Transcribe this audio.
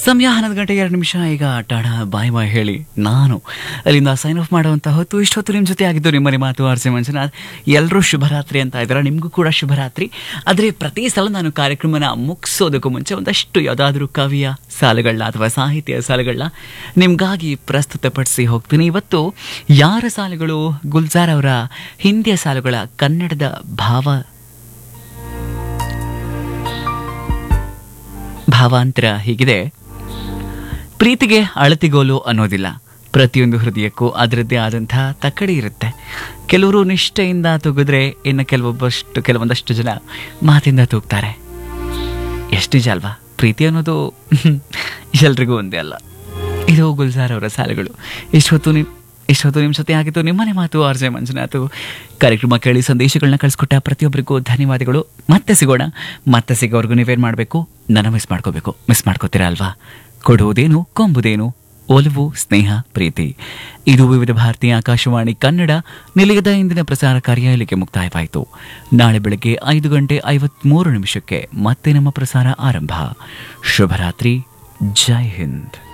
ಸಮಯ ಹನ್ನೊಂದು ಗಂಟೆ ಎರಡು ನಿಮಿಷ ಈಗ ಟಾಡ ಬಾಯ್ ಬಾಯ್ ಹೇಳಿ ನಾನು ಅಲ್ಲಿಂದ ಸೈನ್ ಆಫ್ ಮಾಡುವಂಥ ಹೊತ್ತು ಇಷ್ಟೊತ್ತು ನಿಮ್ಮ ಜೊತೆ ಆಗಿದ್ದು ನಿಮ್ಮನೆ ಮಾತು ಆರ್ಸಿ ಮಂಜುನಾಥ್ ಎಲ್ಲರೂ ಶುಭರಾತ್ರಿ ಅಂತ ಇದ್ದಾರೆ ನಿಮಗೂ ಕೂಡ ಶುಭರಾತ್ರಿ ಆದರೆ ಪ್ರತಿ ಸಲ ನಾನು ಕಾರ್ಯಕ್ರಮನ ಮುಗಿಸೋದಕ್ಕೂ ಮುಂಚೆ ಒಂದಷ್ಟು ಯಾವುದಾದ್ರೂ ಕವಿಯ ಸಾಲುಗಳನ್ನ ಅಥವಾ ಸಾಹಿತ್ಯ ಸಾಲುಗಳನ್ನ ನಿಮಗಾಗಿ ಪ್ರಸ್ತುತಪಡಿಸಿ ಹೋಗ್ತೀನಿ ಇವತ್ತು ಯಾರ ಸಾಲುಗಳು ಗುಲ್ಜಾರ್ ಅವರ ಹಿಂದಿಯ ಸಾಲುಗಳ ಕನ್ನಡದ ಭಾವ ಭಾವಾಂತರ ಹೀಗಿದೆ ಪ್ರೀತಿಗೆ ಅಳತಿಗೋಲು ಅನ್ನೋದಿಲ್ಲ ಪ್ರತಿಯೊಂದು ಹೃದಯಕ್ಕೂ ಅದರದ್ದೇ ಆದಂಥ ತಕ್ಕಡಿ ಇರುತ್ತೆ ಕೆಲವರು ನಿಷ್ಠೆಯಿಂದ ತೂಗಿದ್ರೆ ಇನ್ನು ಕೆಲವೊಬ್ಬಷ್ಟು ಕೆಲವೊಂದಷ್ಟು ಜನ ಮಾತಿಂದ ತೂಗ್ತಾರೆ ಎಷ್ಟು ನಿಜ ಅಲ್ವಾ ಪ್ರೀತಿ ಅನ್ನೋದು ಎಲ್ರಿಗೂ ಒಂದೇ ಅಲ್ಲ ಇದು ಗುಲ್ಜಾರ್ ಅವರ ಸಾಲುಗಳು ಇಷ್ಟೊತ್ತು ನಿಮ್ ಇಷ್ಟೊತ್ತು ನಿಮ್ಮ ಜೊತೆ ಆಗಿತ್ತು ನಿಮ್ಮನೆ ಮಾತು ಆರ್ ಜೆ ಮಂಜುನಾಥ್ ಕಾರ್ಯಕ್ರಮ ಕೇಳಿ ಸಂದೇಶಗಳನ್ನ ಕಳಿಸ್ಕೊಟ್ಟ ಪ್ರತಿಯೊಬ್ಬರಿಗೂ ಧನ್ಯವಾದಗಳು ಮತ್ತೆ ಸಿಗೋಣ ಮತ್ತೆ ಸಿಗೋವರೆಗೂ ನೀವೇನು ಮಾಡಬೇಕು ನನ್ನ ಮಿಸ್ ಮಾಡ್ಕೋಬೇಕು ಮಿಸ್ ಮಾಡ್ಕೋತೀರಾ ಅಲ್ವಾ ಕೊಡುವುದೇನು ಕೊಂಬುದೇನು ಒಲವು ಸ್ನೇಹ ಪ್ರೀತಿ ಇದು ವಿವಿಧ ಭಾರತೀಯ ಆಕಾಶವಾಣಿ ಕನ್ನಡ ನಿಲಯದ ಇಂದಿನ ಪ್ರಸಾರ ಕಾರ್ಯ ಇಲ್ಲಿಗೆ ಮುಕ್ತಾಯವಾಯಿತು ನಾಳೆ ಬೆಳಗ್ಗೆ ಐದು ಗಂಟೆ ಐವತ್ಮೂರು ನಿಮಿಷಕ್ಕೆ ಮತ್ತೆ ನಮ್ಮ ಪ್ರಸಾರ ಆರಂಭ ಶುಭರಾತ್ರಿ ಜೈ ಹಿಂದ್